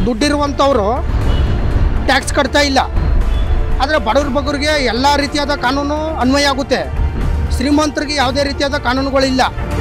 ದುಡ್ಡಿರುವಂಥವ್ರು tax ಕಟ್ತಾ ಇಲ್ಲ ಆದರೆ ಬಡವ್ರ ಬಗ್ಗರಿಗೆ ಎಲ್ಲ ರೀತಿಯಾದ ಕಾನೂನು ಅನ್ವಯ ಆಗುತ್ತೆ ಶ್ರೀಮಂತರಿಗೆ ಯಾವುದೇ ರೀತಿಯಾದ ಕಾನೂನುಗಳಿಲ್ಲ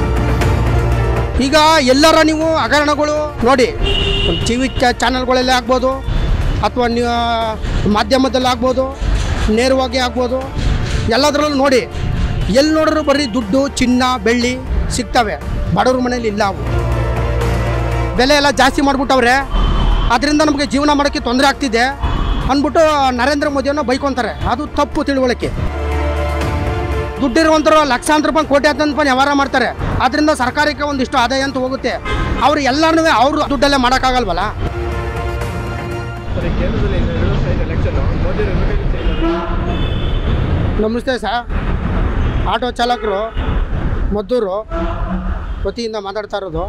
ಈಗ ಎಲ್ಲರ ನೀವು ಹಗರಣಗಳು ನೋಡಿ ಟಿ ವಿ ಚಾನಲ್ಗಳಲ್ಲೇ ಆಗ್ಬೋದು ಅಥವಾ ನೀವು ಮಾಧ್ಯಮದಲ್ಲಿ ಆಗ್ಬೋದು ನೇರವಾಗಿ ಆಗ್ಬೋದು ಎಲ್ಲದರಲ್ಲೂ ನೋಡಿ ಎಲ್ಲಿ ನೋಡಿದ್ರು ಬರೀ ದುಡ್ಡು ಚಿನ್ನ ಬೆಳ್ಳಿ ಸಿಗ್ತವೆ ಬಡವ್ರ ಮನೇಲಿ ಇಲ್ಲ ಅವು ಬೆಲೆ ಎಲ್ಲ ಜಾಸ್ತಿ ಮಾಡಿಬಿಟ್ಟವ್ರೆ ಅದರಿಂದ ನಮಗೆ ಜೀವನ ಮಾಡೋಕ್ಕೆ ತೊಂದರೆ ಆಗ್ತಿದೆ ಅಂದ್ಬಿಟ್ಟು ನರೇಂದ್ರ ಮೋದಿಯನ್ನು ಬೈಕೊತಾರೆ ಅದು ತಪ್ಪು ತಿಳುವಳಿಕೆ ದುಡ್ಡಿರುವಂಥವ್ರು ಲಕ್ಷಾಂತರ ರೂಪಾಯಿ ಕೋಟಿ ಹತ್ತೊಂದು ರೂಪಾಯಿ ವ್ಯವಹಾರ ಮಾಡ್ತಾರೆ ಅದರಿಂದ ಸರ್ಕಾರಕ್ಕೆ ಒಂದಿಷ್ಟು ಆದಾಯ ಅಂತ ಹೋಗುತ್ತೆ ಅವರು ಎಲ್ಲರೂ ಅವರು ದುಡ್ಡಲ್ಲೇ ಮಾಡೋಕ್ಕಾಗಲ್ವಲ್ಲ ಸರ್ ಈ ಕೇಂದ್ರದಲ್ಲಿ ಇನ್ನು ಎರಡು ವರ್ಷ ಇದೆ ಎಲೆಕ್ಷನ್ ಮೋದಿ ಇರಬೇಕಾಗಿ ಚೇಂಜ್ ನಮಸ್ತೆ ಸರ್ ಆಟೋ ಚಾಲಕರು ಮದ್ದೂರು ವತಿಯಿಂದ ಮಾತಾಡ್ತಾ ಇರೋದು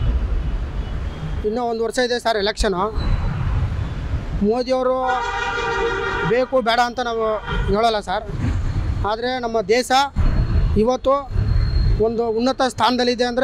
ಇನ್ನೂ ಒಂದು ವರ್ಷ ಇದೆ ಸರ್ ಎಲೆಕ್ಷನು ಮೋದಿಯವರು ಬೇಕು ಬೇಡ ಅಂತ ನಾವು ಹೇಳಲ್ಲ ಸರ್ ಆದರೆ ನಮ್ಮ ದೇಶ ಇವತ್ತು ಒಂದು ಉನ್ನತ ಸ್ಥಾನದಲ್ಲಿದೆ ಅಂದರೆ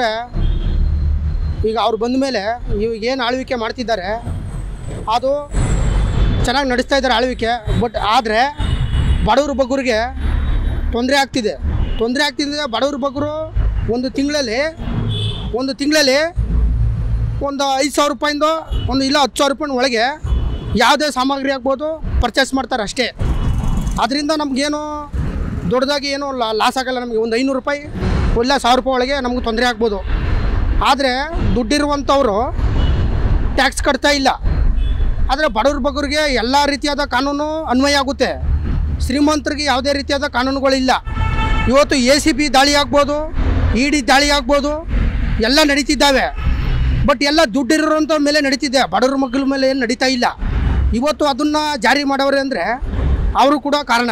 ಈಗ ಅವ್ರು ಬಂದ ಮೇಲೆ ಇವಾಗ ಏನು ಆಳ್ವಿಕೆ ಮಾಡ್ತಿದ್ದಾರೆ ಅದು ಚೆನ್ನಾಗಿ ನಡೆಸ್ತಾ ಇದ್ದಾರೆ ಆಳ್ವಿಕೆ ಬಟ್ ಆದರೆ ಬಡವ್ರ ಬಗ್ಗರಿಗೆ ತೊಂದರೆ ಆಗ್ತಿದೆ ತೊಂದರೆ ಆಗ್ತಿದೆ ಬಡವ್ರ ಬಗ್ಗರು ಒಂದು ತಿಂಗಳಲ್ಲಿ ಒಂದು ತಿಂಗಳಲ್ಲಿ ಒಂದು ಐದು ಸಾವಿರ ರೂಪಾಯಿಂದ ಒಂದು ಇಲ್ಲ ಹತ್ತು ಸಾವಿರ ರೂಪಾಯಿ ಒಳಗೆ ಯಾವುದೇ ಸಾಮಗ್ರಿ ಆಗ್ಬೋದು ಪರ್ಚೇಸ್ ಮಾಡ್ತಾರೆ ಅಷ್ಟೇ ಅದರಿಂದ ನಮಗೇನು ದೊಡ್ಡದಾಗಿ ಏನು ಲಾಸ್ ಆಗಲ್ಲ ನಮಗೆ ಒಂದು ಐನೂರು ರೂಪಾಯಿ ಇಲ್ಲ ಸಾವಿರ ರೂಪಾಯಿ ಒಳಗೆ ನಮ್ಗೆ ತೊಂದರೆ ಆಗ್ಬೋದು ಆದರೆ ದುಡ್ಡಿರುವಂಥವ್ರು ಟ್ಯಾಕ್ಸ್ ಕಟ್ತಾ ಇಲ್ಲ ಆದರೆ ಬಡವ್ರ ಬಗ್ಗರಿಗೆ ಎಲ್ಲ ರೀತಿಯಾದ ಕಾನೂನು ಅನ್ವಯ ಆಗುತ್ತೆ ಶ್ರೀಮಂತರಿಗೆ ಯಾವುದೇ ರೀತಿಯಾದ ಕಾನೂನುಗಳಿಲ್ಲ ಇವತ್ತು ಎ ಸಿ ಬಿ ದಾಳಿ ಆಗ್ಬೋದು ಇ ಡಿ ದಾಳಿ ಆಗ್ಬೋದು ಎಲ್ಲ ನಡೀತಿದ್ದಾವೆ ಬಟ್ ಎಲ್ಲ ದುಡ್ಡಿರೋಂಥ ಮೇಲೆ ನಡೀತಿದೆ ಬಡವ್ರ ಮಕ್ಕಳ ಮೇಲೆ ಏನು ನಡೀತಾ ಇಲ್ಲ ಇವತ್ತು ಅದನ್ನು ಜಾರಿ ಮಾಡವ್ರೆ ಅಂದರೆ ಅವರು ಕೂಡ ಕಾರಣ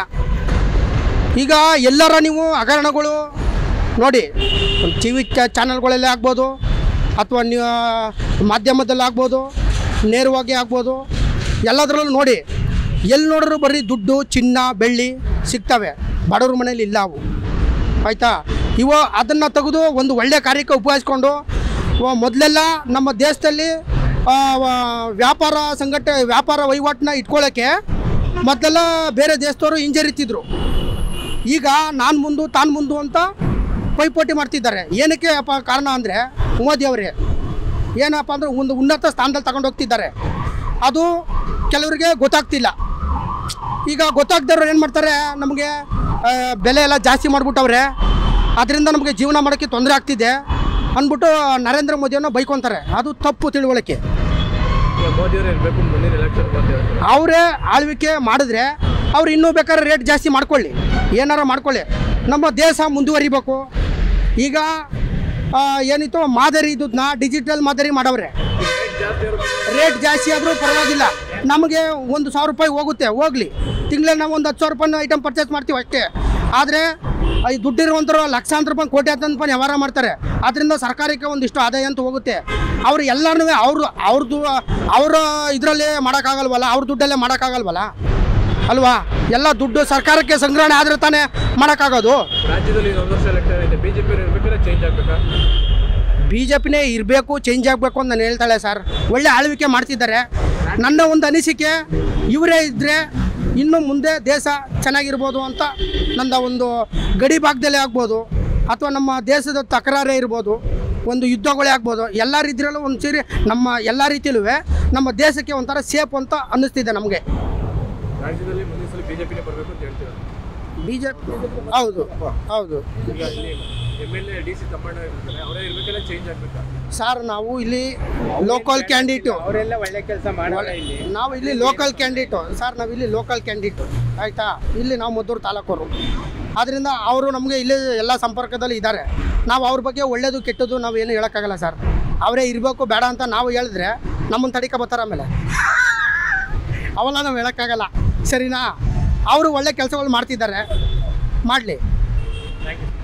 ಈಗ ಎಲ್ಲರ ನೀವು ಹಗರಣಗಳು ನೋಡಿ ಟಿ ವಿ ಚಾನಲ್ಗಳಲ್ಲೇ ಆಗ್ಬೋದು ಅಥವಾ ನೀವು ಮಾಧ್ಯಮದಲ್ಲಿ ಆಗ್ಬೋದು ನೇರವಾಗಿ ಆಗ್ಬೋದು ಎಲ್ಲದರಲ್ಲೂ ನೋಡಿ ಎಲ್ಲಿ ನೋಡಿದ್ರು ಬರೀ ದುಡ್ಡು ಚಿನ್ನ ಬೆಳ್ಳಿ ಸಿಗ್ತವೆ ಬಡವ್ರ ಮನೇಲಿ ಇಲ್ಲ ಅವು ಆಯಿತಾ ಇವ ಅದನ್ನು ತೆಗೆದು ಒಂದು ಒಳ್ಳೆಯ ಕಾರ್ಯಕ್ಕೆ ಉಪಯೋಗಿಸ್ಕೊಂಡು ವ- ಮೊದಲೆಲ್ಲ ನಮ್ಮ ದೇಶದಲ್ಲಿ ಆ, ವ- ವ್ಯಾಪಾರ ಸಂಘಟ ವ್ಯಾಪಾರ ವಹಿವಾಟನ್ನ ಇಟ್ಕೊಳ್ಳೋಕ್ಕೆ ಮೊದಲೆಲ್ಲ ಬೇರೆ ದೇಶದವರು ಹಿಂಜರಿತಿದ್ರು ಈಗ ನಾನು ಮುಂದು ತಾನು ಮುಂದು ಅಂತ ಪೈಪೋಟಿ ಮಾಡ್ತಿದ್ದಾರೆ ಏನಕ್ಕೆ ಅಪ್ಪ ಕಾರಣ ಅಂದರೆ ಮೋದಿಯವರೇ ಏನಪ್ಪ ಅಂದರೆ ಒಂದು ಉನ್ನತ ಸ್ಥಾನದಲ್ಲಿ ತಗೊಂಡು ಹೋಗ್ತಿದ್ದಾರೆ ಅದು ಕೆಲವರಿಗೆ ಗೊತ್ತಾಗ್ತಿಲ್ಲ ಈಗ ಗೊತ್ತಾಗ್ದವ್ರು ಏನು ಮಾಡ್ತಾರೆ ನಮಗೆ ಆ, ಬೆಲೆ ಎಲ್ಲ ಜಾಸ್ತಿ ಮಾಡಿಬಿಟ್ಟವ್ರೆ ಅದರಿಂದ ನಮಗೆ ಜೀವನ ಮಾಡೋಕ್ಕೆ ತೊಂದರೆ ಆಗ್ತಿದೆ ಅಂದ್ಬಿಟ್ಟು ನರೇಂದ್ರ ಮೋದಿಯನ್ನು ಬೈಕೊತಾರೆ ಅದು ತಪ್ಪು ತಿಳುವಳಿಕೆ ಈಗ ಮೋದಿಯವರು ಇರಬೇಕು ಮುಂದಿನ ಎಲೆಕ್ಷನ್ ಬಂದಿದೆ ಅವರೇ ಆಳ್ವಿಕೆ ಮಾಡಿದ್ರೆ ಅವ್ರು ಇನ್ನೂ ಬೇಕಾದ್ರೆ ರೇಟ್ ಜಾಸ್ತಿ ಮಾಡ್ಕೊಳ್ಳಿ ಏನಾರ ಮಾಡ್ಕೊಳ್ಳಿ ನಮ್ಮ ದೇಶ ಮುಂದುವರಿಬೇಕು ಈಗ ಆ, ಏನಿತ್ತು ಮಾದರಿ ಇದ್ದದನ್ನ ಡಿಜಿಟಲ್ ಮಾದರಿ ಮಾಡವ್ರೆ ಜಾಸ್ತಿ ಇರೋ ರೇಟ್ ಜಾಸ್ತಿ ಆದರೂ ಪರವಾಗಿಲ್ಲ ನಮಗೆ ಒಂದು ಸಾವಿರ ರೂಪಾಯಿ ಹೋಗುತ್ತೆ ಹೋಗಲಿ ತಿಂಗಳಲ್ಲಿ ನಾವು ಒಂದು ಹತ್ತು ಸಾವಿರ ರೂಪಾಯಿ ಐಟಮ್ ಪರ್ಚೇಸ್ ಮಾಡ್ತೀವಿ ಅಷ್ಟೇ ಆದರೆ ಈ ದುಡ್ಡಿರುವಂಥವ್ರು ಲಕ್ಷಾಂತರ ರೂಪಾಯಿ ಕೋಟಿ ಹತ್ತೊಂದು ರೂಪಾಯಿ ವ್ಯವಹಾರ ಮಾಡ್ತಾರೆ ಅದರಿಂದ ಸರ್ಕಾರಕ್ಕೆ ಒಂದಿಷ್ಟು ಆದಾಯ ಅಂತ ಹೋಗುತ್ತೆ ಅವ್ರು ಎಲ್ಲರೂ ಅವರು ಅವ್ರದ್ದು ಅವರ ಇದರಲ್ಲೇ ಮಾಡೋಕ್ಕಾಗಲ್ವಲ್ಲ ಅವ್ರ ದುಡ್ಡಲ್ಲೇ ಮಾಡೋಕ್ಕಾಗಲ್ವಲ್ಲ ಅಲ್ವಾ ಎಲ್ಲ ದುಡ್ಡು ಸರ್ಕಾರಕ್ಕೆ ಸಂಗ್ರಹಣೆ ಆದರೆ ತಾನೇ ಮಾಡೋಕ್ಕಾಗೋದು ರಾಜ್ಯದಲ್ಲಿ ಒಂದು ವರ್ಷ ಎಲೆಕ್ಷನ್ ಇದೆ ಬಿಜೆಪಿ ಇರ್ಬೇಕಾದ್ರೆ ಚೇಂಜ್ ಆಗ್ಬೇಕಾ ಬಿ ಜೆ ಪಿನೇ ಇರಬೇಕು ಚೇಂಜ್ ಆಗಬೇಕು ಅಂತ ನಾನು ಹೇಳ್ತಾಳೆ ಸರ್ ಒಳ್ಳೆ ಆಳ್ವಿಕೆ ಮಾಡ್ತಿದ್ದಾರೆ ನನ್ನ ಒಂದು ಅನಿಸಿಕೆ ಇವರೇ ಇದ್ದರೆ ಇನ್ನು ಮುಂದೆ ದೇಶ ಚೆನ್ನಾಗಿರ್ಬೋದು ಅಂತ ನನ್ನ ಒಂದು ಗಡಿ ಭಾಗದಲ್ಲೇ ಆಗ್ಬೋದು ಅಥವಾ ನಮ್ಮ ದೇಶದ ತಕರಾರೇ ಇರ್ಬೋದು ಒಂದು ಯುದ್ಧಗಳೇ ಆಗ್ಬೋದು ಎಲ್ಲ ರೀತಿಯಲ್ಲೂ ಒಂದು ಸೇರಿ ನಮ್ಮ ಎಲ್ಲ ರೀತಿಯಲ್ಲೂ ನಮ್ಮ ದೇಶಕ್ಕೆ ಒಂಥರ ಸೇಫ್ ಅಂತ ಅನ್ನಿಸ್ತಿದೆ ನಮಗೆ ರಾಜ್ಯದಲ್ಲಿ ಮುಂದಿನ ಸಲ ಬಿಜೆಪಿನೇ ಬರಬೇಕು ಅಂತ ಹೇಳ್ತೀರಾ ಬಿ ಜೆ ಪಿ ಹೌದು ಹೌದು ಈಗ ಇಲ್ಲಿ M L A D C Thammanna ಇರ್ತಾರೆ ಅವರೇ ಇರ್ಬೇಕಾದ್ರೆ ಚೇಂಜ್ ಆಗ್ಬೇಕಾ ಸರ್ ನಾವು ಇಲ್ಲಿ ಲೋಕಲ್ ಕ್ಯಾಂಡಿಡೇಟು ಅವರೆಲ್ಲ ಒಳ್ಳೆ ಕೆಲಸ ಮಾಡಲ್ಲ ಇಲ್ಲಿ ನಾವು ಇಲ್ಲಿ ಲೋಕಲ್ ಕ್ಯಾಂಡಿಡೇಟು ಸರ್ ನಾವು ಇಲ್ಲಿ ಲೋಕಲ್ ಕ್ಯಾಂಡಿಡೇಟು ಆಯಿತಾ ಇಲ್ಲಿ ನಾವು ಮದ್ದೂರು ತಾಲೂಕವರು ಆದ್ದರಿಂದ ಅವರು ನಮಗೆ ಇಲ್ಲಿ ಎಲ್ಲ ಸಂಪರ್ಕದಲ್ಲಿ ಇದ್ದಾರೆ ನಾವು ಅವ್ರ ಬಗ್ಗೆ ಒಳ್ಳೇದು ಕೆಟ್ಟದ್ದು ನಾವು ಏನು ಹೇಳೋಕ್ಕಾಗಲ್ಲ ಸರ್ ಅವರೇ ಇರಬೇಕು ಬೇಡ ಅಂತ ನಾವು ಹೇಳಿದ್ರೆ ನಮ್ಮನ್ನು ತಡಿಕ ಬರ್ತಾರೆ ಆಮೇಲೆ ಅವೆಲ್ಲ ನಾವು ಹೇಳೋಕ್ಕಾಗಲ್ಲ ಸರಿನಾ ಅವರು ಒಳ್ಳೆ ಕೆಲಸಗಳು ಮಾಡ್ತಿದ್ದಾರೆ ಮಾಡಲಿ ಥ್ಯಾಂಕ್ ಯು